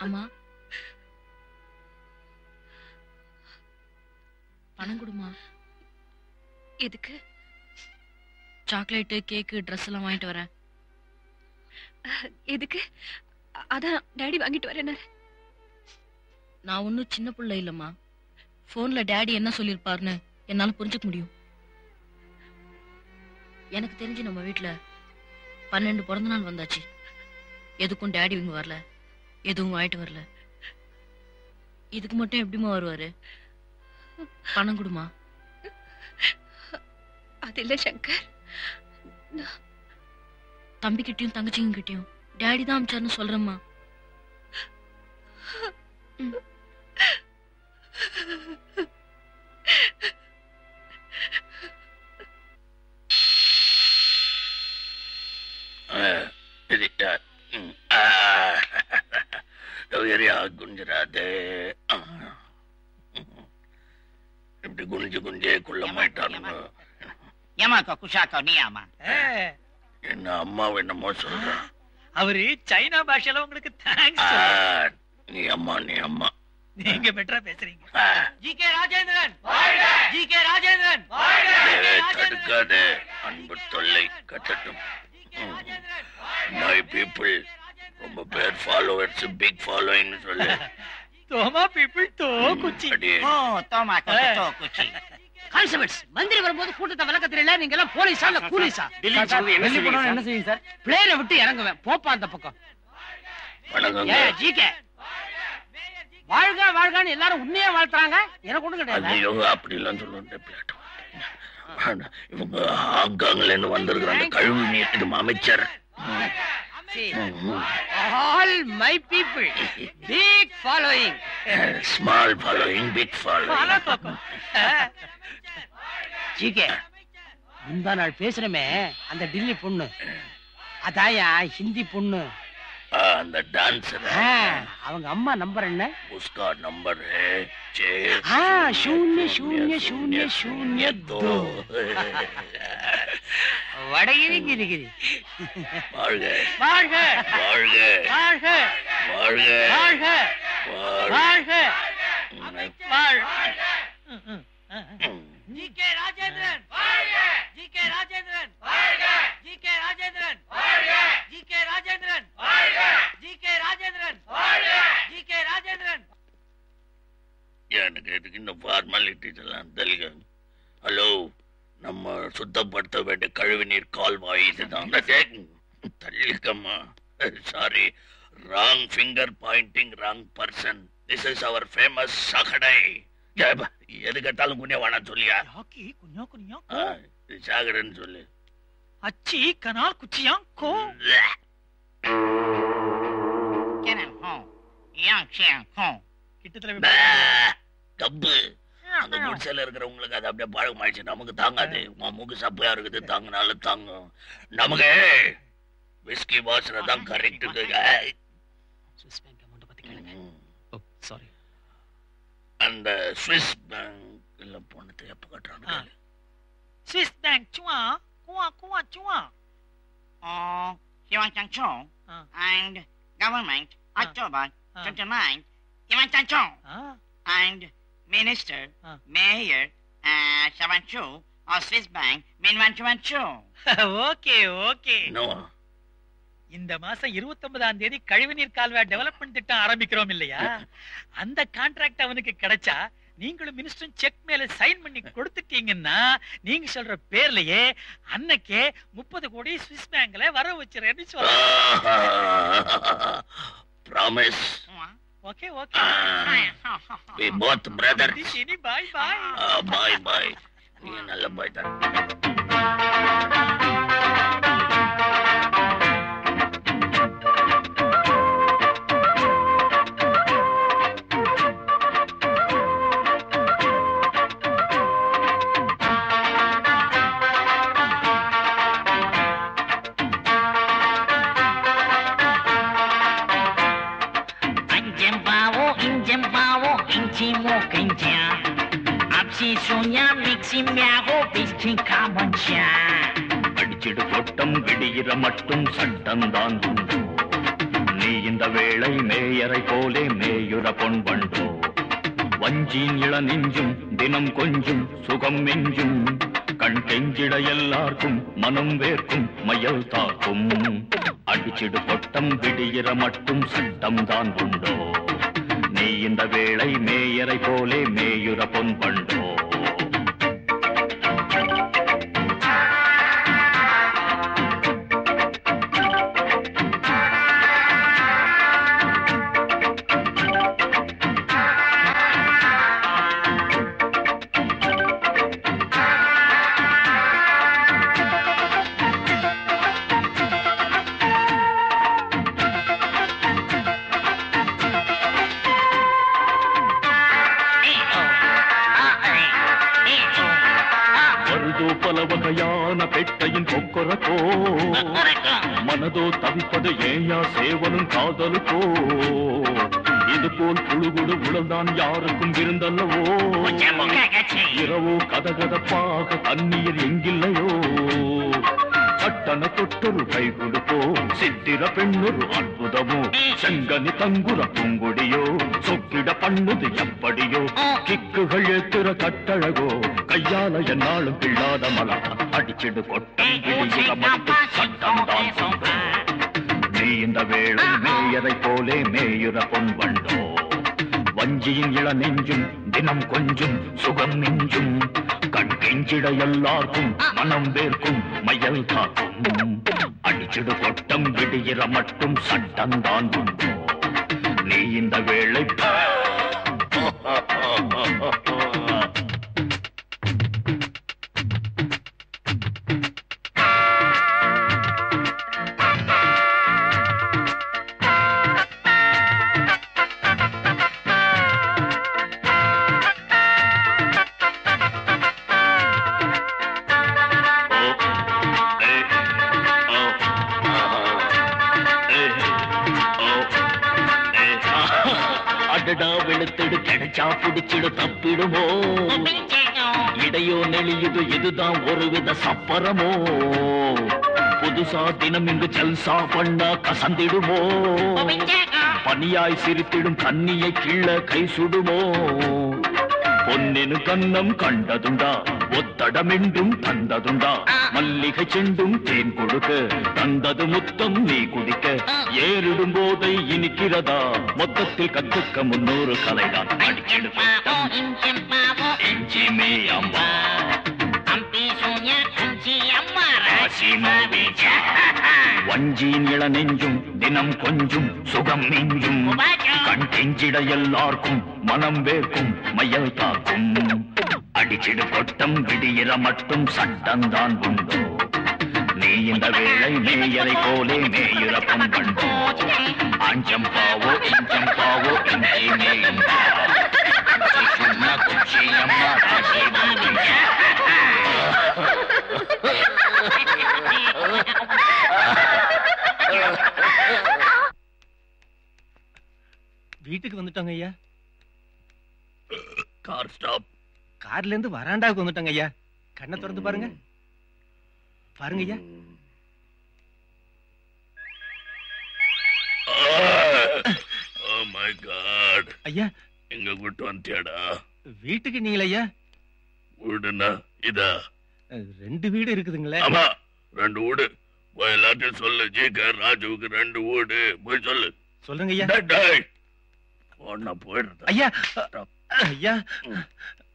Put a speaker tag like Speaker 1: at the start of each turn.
Speaker 1: அம்மா பணம் கொடுமா
Speaker 2: எதுக்கு
Speaker 1: சாக்லேட்டு கேக்கு ட்ரெஸ் எல்லாம் வாங்கிட்டு வரேன்
Speaker 2: எதுக்கு அ- அதான் டாடி வாங்கிட்டு வரேன்
Speaker 1: நான் ஒன்னும் சின்ன பிள்ளை இல்லம்மா போன்ல டாடி என்ன சொல்லிருப்பாருன்னு என்னால புரிஞ்சுக்க முடியும் எனக்கு தெரிஞ்சு நம்ம வீட்ல பன்னெண்டு பிறந்த நாள் வந்தாச்சு எதுக்கும் டாடி இவங்க வரல எதுவும் வாங்கிட்டு வரல இதுக்கு மட்டும் எப்படிம்மா வருவாரு பணம் கொடுமா
Speaker 2: அது இல்ல சங்கர்
Speaker 1: தம்பிக்கிட்டயும் தங்கச்சிங்க கிட்டயும் டாடி தான் அமிச்சாருன்னு சொல்றேம்மா
Speaker 3: இதுட்டா உயரியா குஞ்சிராதே இப்படி குனிஞ்சு குஞ்சே குள்ளமாயிட்டானுங்க
Speaker 4: ஏமாக்கோ குஷாக்கோ நீ ஆமா
Speaker 3: என்ன அம்மாவை என்னமோ சொல்றான்
Speaker 5: அவரு சைனா பாஷையில உங்களுக்கு தேங்க்ஸ்
Speaker 3: ஆ, நீ அம்மா நீ அம்மா
Speaker 5: நீங்க பெட்டரா பேசுறீங்க
Speaker 3: ஆ,
Speaker 4: G K Rajendran G K Rajendran
Speaker 3: ஏய், தடுக்காதே அன்பு தொல்லை கட்டட்டும் மை பீப்புள் ரொம்ப பேர் ஃபாலோவர்ஸ் பிக் ஃபாலோயிங் சொல்லு
Speaker 5: தோமா பீப்புள் தோ குச்சி
Speaker 3: அடியே
Speaker 4: ஓ தோமாக்கோ தோ குச்சி
Speaker 6: கான்ஸ்டபிள்ஸ் மந்திரி வரும்போது கூட்டத்தை விளக்க தெரியல நீங்க எல்லாம் போலீஸா இல்ல கூலீஸா
Speaker 7: டெல்லி போனோம்னா என்ன செய்வீங்க சார்
Speaker 6: பிளேனை விட்டு இறங்குவேன் போப்பா அந்த பக்கம்
Speaker 3: வணக்கங்க
Speaker 6: ஏ ஜிகே வாழ்க வாழ்கன்னு எல்லாரும் உண்மையா வாழ்த்துறாங்க எனக்கு ஒண்ணு கிடையாது
Speaker 3: ஐயோ அப்படிலாம் சொல்லுங்க இவங்க ஹாங்காங்ல இருந்து வந்திருக்கிற அந்த கழிவு நீர் இது அமைச்சர்
Speaker 6: all my people big following
Speaker 3: small following big following
Speaker 6: GK முந்தா நாள் பேசுறமே அந்த டில்லி பொண்ணு அதாயா ஹிந்தி பொண்ணு
Speaker 3: அந்த டான்சர்
Speaker 6: ஆ, அவங்க அம்மா நம்பர் என்ன
Speaker 3: उसका नंबर है छह
Speaker 6: हाँ, शून्य, शून्य, शून्य, शून्य,
Speaker 3: दो
Speaker 6: வடகிரி கிரிகிரி
Speaker 3: வாழ்க
Speaker 6: வாழ்க
Speaker 3: வாழ்க
Speaker 6: வாழ்க
Speaker 3: வாழ்க
Speaker 6: வாழ்க
Speaker 3: வாழ்க
Speaker 6: வாழ்க வாழ்
Speaker 4: G K Rajendran G K Rajendran G K Rajendran G K Rajendran G K Rajendran G K Rajendran
Speaker 3: எனக்கு இதுக்கு இந்த ஃபார்மாலிட்டிஸ் எல்லாம் தெரியல ஹலோ நம்ம சுத்தப்படுத்த வேண்டிய கழிவு நீர் கால்வாய் இதுதான் தள்ளிக்கம்மா sorry wrong finger pointing wrong person this is our famous சாக்கடை ஜெப, எது கேட்டாலும் புண்ணிய வேணாம் சொல்லியா
Speaker 5: யாக்கி குஞ்சா குஞ்சா
Speaker 3: ஆ, இது சாகரன்னு சொல்லு
Speaker 5: அச்சி கனால் குச்சியா கோ
Speaker 4: கேனன் ஹோ யாங் ஷியாங் ஹோ
Speaker 5: கிட்டத்துல
Speaker 3: பே, கப்பு அங்க குடிசையில இருக்கிறவங்களுக்கு அது அப்படியே பழகமாயிடுச்சு நமக்கு தாங்காது உன் மூக்கு சப்பையா இருக்குது தாங்கினாலும் தாங்கும் நமக்கு விஸ்கி வாசனை தான் கரெக்ட்
Speaker 6: ஸ்விஸ் பேங்க் அமௌண்ட் பத்தி கேளுங்க
Speaker 5: ஓ சாரி
Speaker 3: அந்த ஸ்விஸ் பேங்க்ல போனது எப்ப கட்டுறாங்க
Speaker 5: ஆ. ஸ்விஸ் பேங்க் சுவா குவா குவா சுவா
Speaker 4: Oh, Yuan Chang Chong
Speaker 5: Ah.
Speaker 4: and government
Speaker 5: Ah.
Speaker 4: October
Speaker 5: Ah.
Speaker 4: 29 Yuan Chang Chong
Speaker 5: ஆ
Speaker 4: and minister
Speaker 5: Ah.
Speaker 4: mayor uh, Shaban Chu of Swiss Bank Min Wan Chuan Chu.
Speaker 5: Okay okay
Speaker 3: இன்னும்
Speaker 5: இந்த மாசம் இருபத்தொன்பதாம் தேதி கழிவுநீர் கால்வாய் டெவலப்மெண்ட் திட்டம் ஆரம்பிக்கிறோம் இல்லையா அந்த கான்ட்ராக்ட் அவனுக்கு கிடைச்சா நீங்களும் மினிஸ்டரும் செக் மேல சைன் பண்ணி கொடுத்துட்டீங்கன்னா நீங்க சொல்ற பேர்லயே அன்னைக்கே முப்பது கோடி ஸ்விஸ் பேங்க்ல வர வச்சிருக்கேன்னு சொல்ற
Speaker 3: promise
Speaker 5: okay okay
Speaker 3: we both brother
Speaker 5: இனி பாய் பாய்
Speaker 3: பாய் பாய் நீ நல்ல பாய் தான்
Speaker 4: Anjem bawo, injem bawo, inchi mo kenja. Apsi sunya mixi miago, bichi kamancha.
Speaker 8: அடிச்சிடு கொட்டம் விடிகிற மட்டும் சட்டம் தான் உண்டு நீ இந்த வேளை மேயரை போலே மேயுற பொன் வண்டோ வஞ்சியின் இள நெஞ்சும் தினம் கொஞ்சும் சுகம் நெஞ்சும் கண் கெஞ்சிட எல்லாருக்கும் மனம் வேர்க்கும் மையல் தாக்கும் அடிச்சிடு கொட்டம் விடிகிற மட்டும் சட்டம் தான் உண்டோ நீ இந்த வேளை மேயரை போலே மேயுற பொன் வண்டோ வருதோ பல வகையான பெட்டையின் கொக்கரக்கோ மனதோ தவிப்பது ஏயா சேவலும் காதலுக்கோ இது போல் புழுகுடு உழல்தான் யாருக்கும் விருந்தல்லவோ இரவோ கதகதப்பாக தண்ணீர் எங்கில்லையோ பட்டண தொட்டொரு கை கொடுப்போ சித்திர பெண்ணொரு அற்புதமோ செங்கனி தங்குற பூங்குடியோ சொக்கிட பண்ணுது எப்படியோ கிக்குகள் ஏத்துற கட்டழகோ கையால என்னாலும் கிள்ளாத மலா அடிச்சிடு கொட்டம் விடிகிற மட்டும் சட்டம் தான் சம்பம். நீ இந்த வேளை மேயரை போலே மேயுற பொன் வண்டோ வஞ்சியின் இள நெஞ்சும் தினம் கொஞ்சும் சுகம் நெஞ்சும் கண் கெஞ்சிட எல்லாருக்கும் மனம் வேர்க்கும் மையல் காக்கும் அடிச்சிடு கொட்டம் விடுகிற மட்டும் சட்டம் தான் உண்டோ நீ இந்த வேளை அடடா வெளுத்திடு கிடைச்சா புடிச்சிடு தப்பிடுமோ இடையோ நெளியுது இதுதான் ஒருவித சப்பரமோ புதுசா தினம் இங்கு ஜல்சா பண்ணா கசந்திடுமோ பனியாய் சிரித்திடும் கண்ணியை கீழ கை சுடுமோ பொன்னினு கன்னம் கண்டதுண்டா ஒத்தடமென்றும் தந்ததுண்டா மல்லிகை செண்டும் தேன் கொடுக்க தந்தது முத்தம் நீ குடிக்க ஏறிடும் போதை இனிக்கிறதா மொத்தத்தில் கத்துக்க முன்னூறு கலைதான் அடிச்சிடு கொட்டம். இஞ்சி மே அம்மா வஞ்சியின் இள நெஞ்சும் தினம் கொஞ்சும் சுகம் நெஞ்சும் கண் கெஞ்சிட எல்லாருக்கும் மனம் வேர்க்கும் மையல் தாக்கும் அடிச்சிடு கொட்டம் விடியிற மட்டும் சட்டம்தான் உண்டோ நீ இந்த வேளை மேயரை போலே மேயுற பொன் கண்டோ அஞ்சம் பாவோ இஞ்சம் பாவோ இஞ்சி மேயும் சும்மா குச்சி அம்மா ராசி
Speaker 9: வீட்டுக்கு வந்துட்டோங்க ஐயா
Speaker 3: கார் ஸ்டாப்
Speaker 9: கார்ல இருந்து வராண்டாவுக்கு வந்துட்டோங்க ஐயா கண்ணை திறந்து பாருங்க பாருங்க ஐயா
Speaker 3: ஓ மை காட்
Speaker 9: ஐயா
Speaker 3: எங்க கூட்டு வந்துட்டியாடா
Speaker 9: வீட்டுக்கு நீங்கள ஐயா
Speaker 3: வீடுனா இதா
Speaker 9: அஹ், ரெண்டு வீடு இருக்குதுங்களே
Speaker 3: ஆமா ரெண்டு வீடு போய் எல்லாத்தையும் சொல்லு ஜி கே ராஜுவுக்கு ரெண்டு வீடு போய் சொல்லு
Speaker 9: சொல்லுங்க ஐயா
Speaker 3: டேய், டேய். ஒண்ணா போயிடுறதா
Speaker 9: ஐயா ஐயா